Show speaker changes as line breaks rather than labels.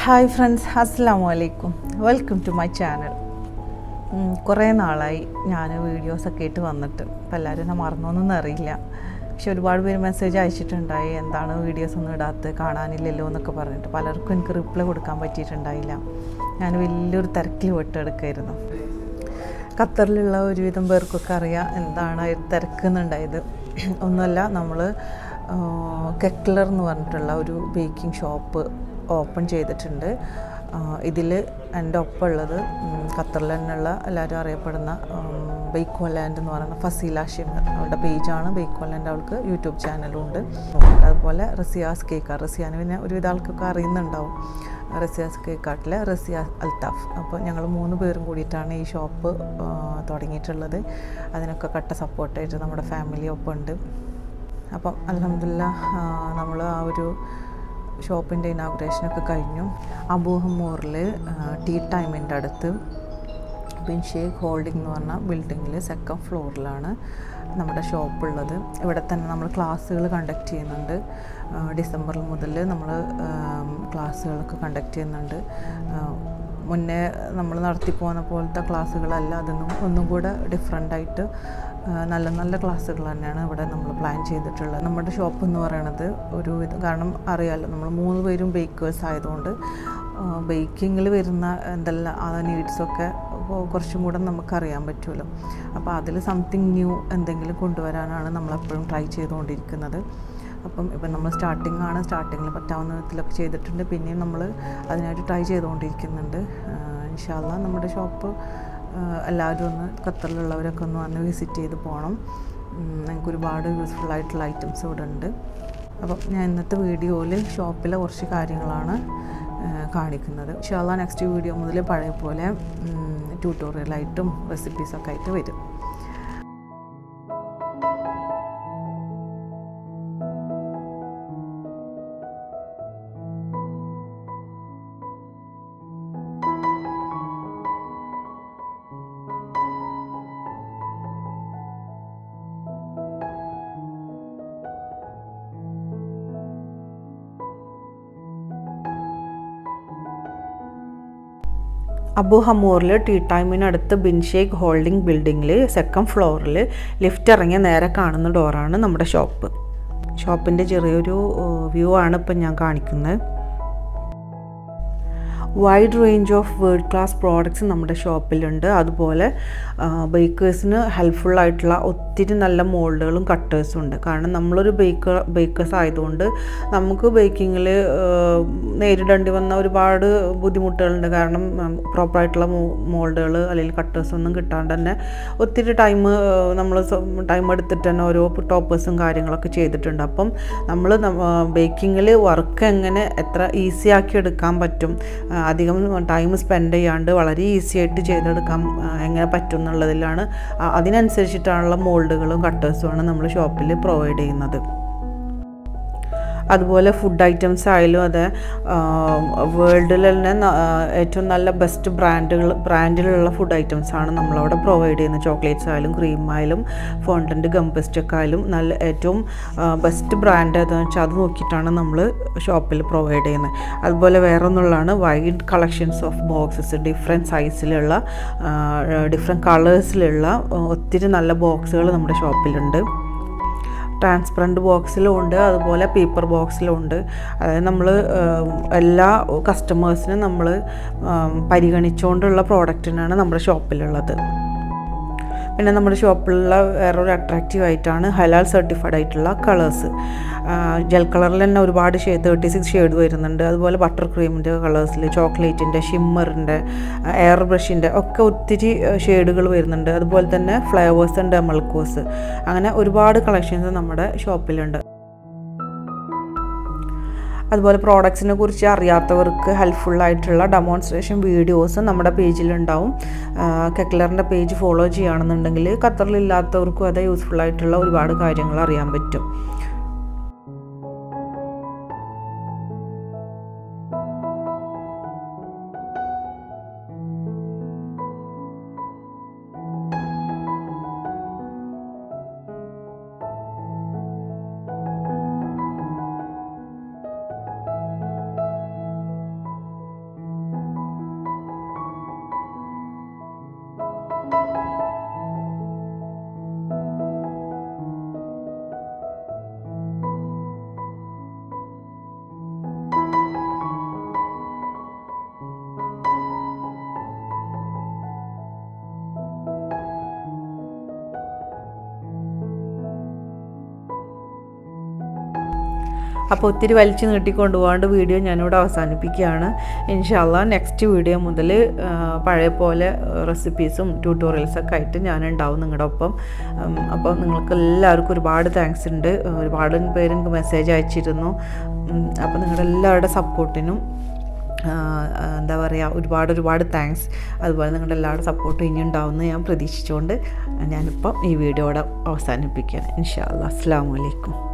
hi friends അസ്സാമു അലൈക്കും welcome to my channel കുറേ നാളായി ഞാൻ വീഡിയോസൊക്കെ ആയിട്ട് വന്നിട്ട് അപ്പോൾ എല്ലാവരും എന്നെ മറന്നോന്നൊന്നും അറിയില്ല പക്ഷെ ഒരുപാട് പേര് മെസ്സേജ് അയച്ചിട്ടുണ്ടായി എന്താണ് വീഡിയോസ് ഒന്നും ഇടാത്തത് കാണാനില്ലല്ലോ എന്നൊക്കെ പറഞ്ഞിട്ട് പലർക്കും എനിക്ക് റിപ്ലൈ കൊടുക്കാൻ പറ്റിയിട്ടുണ്ടായില്ല ഞാൻ വലിയൊരു തിരക്കിൽ വിട്ടെടുക്കായിരുന്നു ഖത്തറിലുള്ള ഒരുവിധം പേർക്കൊക്കെ അറിയാം എന്താണ് ആ ഒരു തിരക്കുന്നുണ്ടായത് ഒന്നുമല്ല നമ്മൾ കെക്ലർ എന്ന് പറഞ്ഞിട്ടുള്ള ഒരു ബേക്കിംഗ് ഷോപ്പ് ഓപ്പൺ ചെയ്തിട്ടുണ്ട് ഇതിൽ എൻ്റെ ഒപ്പം ഉള്ളത് ഖത്തറിൽ തന്നെയുള്ള എല്ലാവരും അറിയപ്പെടുന്ന ബേക്ക് ഹോലാൻഡ് എന്ന് പറയുന്ന ഫസീല ഷിമർ അവളുടെ പേജാണ് ബേക്ക് ഹോലാൻഡ് അവൾക്ക് യൂട്യൂബ് ചാനലും ഉണ്ട് അതുപോലെ റസിയാസ് കേക്ക് റസിയാന് പിന്നെ ഒരുവിധ ആൾക്കൊക്കെ അറിയുന്നുണ്ടാവും റസിയാസ് കേക്കാട്ടിലെ റസിയ അൽത്താഫ് അപ്പോൾ ഞങ്ങൾ മൂന്ന് പേരും കൂടിയിട്ടാണ് ഈ ഷോപ്പ് തുടങ്ങിയിട്ടുള്ളത് അതിനൊക്കെ കട്ട സപ്പോർട്ടായിട്ട് നമ്മുടെ ഫാമിലി ഒപ്പം ഉണ്ട് അപ്പം അലഹമില്ല നമ്മൾ ആ ഒരു ഷോപ്പിൻ്റെ ഇനാഗുറേഷനൊക്കെ കഴിഞ്ഞു അബൂഹമ്മൂറിൽ ടീ ടൈമിൻ്റെ അടുത്ത് ബിൻ ഷേഖ് ഹോൾഡിംഗ് എന്ന് പറഞ്ഞ ബിൽഡിങ്ങിൽ സെക്കൻഡ് ഫ്ലോറിലാണ് നമ്മുടെ ഷോപ്പ് ഉള്ളത് ഇവിടെ തന്നെ നമ്മൾ ക്ലാസ്സുകൾ കണ്ടക്ട് ചെയ്യുന്നുണ്ട് ഡിസംബർ മുതൽ നമ്മൾ ക്ലാസ്സുകളൊക്കെ കണ്ടക്ട് ചെയ്യുന്നുണ്ട് മുന്നേ നമ്മൾ നടത്തിപ്പോകുന്ന പോലത്തെ ക്ലാസ്സുകളല്ല അതൊന്നും ഒന്നും കൂടെ ഡിഫറെൻ്റായിട്ട് നല്ല നല്ല ക്ലാസ്സുകൾ തന്നെയാണ് ഇവിടെ നമ്മൾ പ്ലാൻ ചെയ്തിട്ടുള്ളത് നമ്മുടെ ഷോപ്പ് എന്ന് പറയണത് ഒരു ഇത് കാരണം അറിയാമല്ലോ നമ്മൾ മൂന്ന് പേരും ബേക്കേഴ്സ് ആയതുകൊണ്ട് ബേക്കിങ്ങിൽ വരുന്ന എന്തെല്ലാം ആ നീഡ്സൊക്കെ കുറച്ചും കൂടെ നമുക്കറിയാൻ പറ്റുമല്ലോ അപ്പോൾ അതിൽ സംതിങ് ന്യൂ എന്തെങ്കിലും കൊണ്ടുവരാനാണ് നമ്മളെപ്പോഴും ട്രൈ ചെയ്തുകൊണ്ടിരിക്കുന്നത് അപ്പം ഇപ്പം നമ്മൾ സ്റ്റാർട്ടിംഗ് ആണ് സ്റ്റാർട്ടിങ്ങിൽ പറ്റാവുന്ന വിധത്തിലൊക്കെ ചെയ്തിട്ടുണ്ട് പിന്നെയും നമ്മൾ അതിനായിട്ട് ട്രൈ ചെയ്തുകൊണ്ടിരിക്കുന്നുണ്ട് ഇൻഷാല്ല നമ്മുടെ ഷോപ്പ് എല്ലാവരും ഒന്ന് ഖത്തറിലുള്ളവരൊക്കെ ഒന്ന് വന്ന് വിസിറ്റ് ചെയ്ത് പോകണം ഞങ്ങൾക്ക് ഒരുപാട് യൂസ്ഫുൾ ആയിട്ടുള്ള ഐറ്റംസ് ഇവിടെ ഉണ്ട് അപ്പം ഞാൻ ഇന്നത്തെ വീഡിയോയിൽ ഷോപ്പിലെ കുറച്ച് കാര്യങ്ങളാണ് കാണിക്കുന്നത് ഇൻഷാല്ല നെക്സ്റ്റ് വീഡിയോ മുതൽ പഴയ പോലെ ട്യൂട്ടോറിയലായിട്ടും റെസിപ്പീസൊക്കെ ആയിട്ട് വരും
അബു ഹമൂറിൽ ടീ ടൈമിനടുത്ത് ബിൻഷേക്ക് ഹോൾഡിംഗ് ബിൽഡിങ്ങിൽ സെക്കൻഡ് ഫ്ലോറിൽ ലിഫ്റ്റ് ഇറങ്ങിയ നേരെ കാണുന്ന ഡോറാണ് നമ്മുടെ ഷോപ്പ് ഷോപ്പിൻ്റെ ചെറിയൊരു വ്യൂ ആണ് ഇപ്പം ഞാൻ കാണിക്കുന്നത് wide range of world class products നമ്മുടെ ഷോപ്പിലുണ്ട് അതുപോലെ ബേക്കേഴ്സിന് ഹെൽപ്ഫുൾ ആയിട്ടുള്ള ഒത്തിരി നല്ല മോൾഡുകളും കട്ടേഴ്സും ഉണ്ട് കാരണം നമ്മളൊരു ബേക്കർ ബേക്കേഴ്സ് ആയതുകൊണ്ട് നമുക്ക് ബേക്കിങ്ങിൽ നേരിടേണ്ടി വന്ന ഒരുപാട് ബുദ്ധിമുട്ടുകളുണ്ട് കാരണം പ്രോപ്പറായിട്ടുള്ള മോൾഡുകൾ അല്ലെങ്കിൽ കട്ടേഴ്സ് ഒന്നും കിട്ടാണ്ട് തന്നെ ഒത്തിരി ടൈം നമ്മൾ ടൈം എടുത്തിട്ട് തന്നെ ഓരോ ടോപ്പേഴ്സും കാര്യങ്ങളൊക്കെ ചെയ്തിട്ടുണ്ട് അപ്പം നമ്മൾ ബേക്കിങ്ങിൽ വർക്ക് എങ്ങനെ എത്ര ഈസി ആക്കി എടുക്കാൻ പറ്റും അധികം ടൈം സ്പെൻഡ് ചെയ്യാണ്ട് വളരെ ഈസി ആയിട്ട് ചെയ്തെടുക്കാൻ എങ്ങനെ പറ്റും എന്നുള്ളതിലാണ് അതിനനുസരിച്ചിട്ടാണുള്ള മോൾഡുകളും കട്ടേഴ്സുമാണ് നമ്മൾ ഷോപ്പിൽ പ്രൊവൈഡ് ചെയ്യുന്നത് അതുപോലെ ഫുഡ് ഐറ്റംസ് ആയാലും അതെ വേൾഡിൽ തന്നെ ഏറ്റവും നല്ല ബെസ്റ്റ് ബ്രാൻഡുകൾ ബ്രാൻഡിലുള്ള ഫുഡ് ഐറ്റംസ് ആണ് നമ്മളവിടെ പ്രൊവൈഡ് ചെയ്യുന്നത് ചോക്ലേറ്റ്സ് ആയാലും ക്രീം ആയാലും ഫോണ്ടൻറ്റ് ഗംപസ്റ്റൊക്കെ ആയാലും നല്ല ഏറ്റവും ബെസ്റ്റ് ബ്രാൻഡ് ഏതാണെന്ന് വെച്ചാൽ അത് നോക്കിയിട്ടാണ് നമ്മൾ ഷോപ്പിൽ പ്രൊവൈഡ് ചെയ്യുന്നത് അതുപോലെ വേറെ ഒന്നുള്ളതാണ് wide collections of boxes different സൈസിലുള്ള ഡിഫറെൻറ്റ് കളേഴ്സിലുള്ള ഒത്തിരി നല്ല ബോക്സുകൾ നമ്മുടെ ഷോപ്പിലുണ്ട് ട്രാൻസ്പെറൻറ്റ് ബോക്സിലും ഉണ്ട് അതുപോലെ പേപ്പർ ബോക്സിലും ഉണ്ട് അതായത് നമ്മൾ എല്ലാ കസ്റ്റമേഴ്സിനും നമ്മൾ പരിഗണിച്ചുകൊണ്ടുള്ള പ്രോഡക്റ്റിനാണ് നമ്മുടെ ഷോപ്പിലുള്ളത് പിന്നെ നമ്മുടെ ഷോപ്പിലുള്ള വേറൊരു അട്രാക്റ്റീവ് ആയിട്ടാണ് ഹലാൽ സർട്ടിഫൈഡ് ആയിട്ടുള്ള കളേഴ്സ് ജെൽ കളറിൽ തന്നെ ഒരുപാട് ഷെയ്ഡ് തേർട്ടി സിക്സ് ഷെയ്ഡ് വരുന്നുണ്ട് അതുപോലെ ബട്ടർ ക്രീമിൻ്റെ കളേഴ്സിൽ ചോക്ലേറ്റിൻ്റെ ഷിമ്മറിൻ്റെ എയർ ബ്രഷിൻ്റെ ഒക്കെ ഒത്തിരി ഷെയ്ഡുകൾ വരുന്നുണ്ട് അതുപോലെ തന്നെ ഫ്ലേവേഴ്സ് ഉണ്ട് മൾക്കോസ് അങ്ങനെ ഒരുപാട് കളക്ഷൻസ് നമ്മുടെ ഷോപ്പിലുണ്ട് അതുപോലെ പ്രോഡക്ട്സിനെ കുറിച്ച് അറിയാത്തവർക്ക് ഹെൽപ്ഫുൾ ആയിട്ടുള്ള ഡെമോൺസ്ട്രേഷൻ വീഡിയോസ് നമ്മുടെ പേജിലുണ്ടാവും കെക്ലറിൻ്റെ പേജ് ഫോളോ ചെയ്യുകയാണെന്നുണ്ടെങ്കിൽ ഖത്തറിലില്ലാത്തവർക്കും അത് യൂസ്ഫുൾ ആയിട്ടുള്ള ഒരുപാട് കാര്യങ്ങൾ അറിയാൻ പറ്റും അപ്പോൾ ഒത്തിരി വലിച്ചു നീട്ടിക്കൊണ്ട് പോകാണ്ട് വീഡിയോ ഞാനിവിടെ അവസാനിപ്പിക്കുകയാണ് ഇൻഷാല്ല നെക്സ്റ്റ് വീഡിയോ മുതൽ പഴയ പോലെ റെസിപ്പീസും ട്യൂട്ടോറിയൽസൊക്കെ ആയിട്ട് ഞാൻ ഉണ്ടാവും നിങ്ങളുടെ ഒപ്പം ഉം, അപ്പോൾ നിങ്ങൾക്ക് എല്ലാവർക്കും ഒരുപാട് താങ്ക്സ് ഉണ്ട് ഒരുപാട് പേര് എനിക്ക് മെസ്സേജ് അയച്ചിരുന്നു ഉം, അപ്പോൾ നിങ്ങളുടെ എല്ലാവരുടെ സപ്പോർട്ടിനും എന്താ പറയുക ഒരുപാട് ഒരുപാട് താങ്ക്സ് അതുപോലെ നിങ്ങളുടെ എല്ലാവരുടെ സപ്പോർട്ടും ഇനി ഉണ്ടാവുമെന്ന് ഞാൻ പ്രതീക്ഷിച്ചുകൊണ്ട് ഞാനിപ്പം ഈ വീഡിയോയുടെ അവസാനിപ്പിക്കുകയാണ് ഇൻഷാ അല്ലാ അസ്സാം വലൈക്കും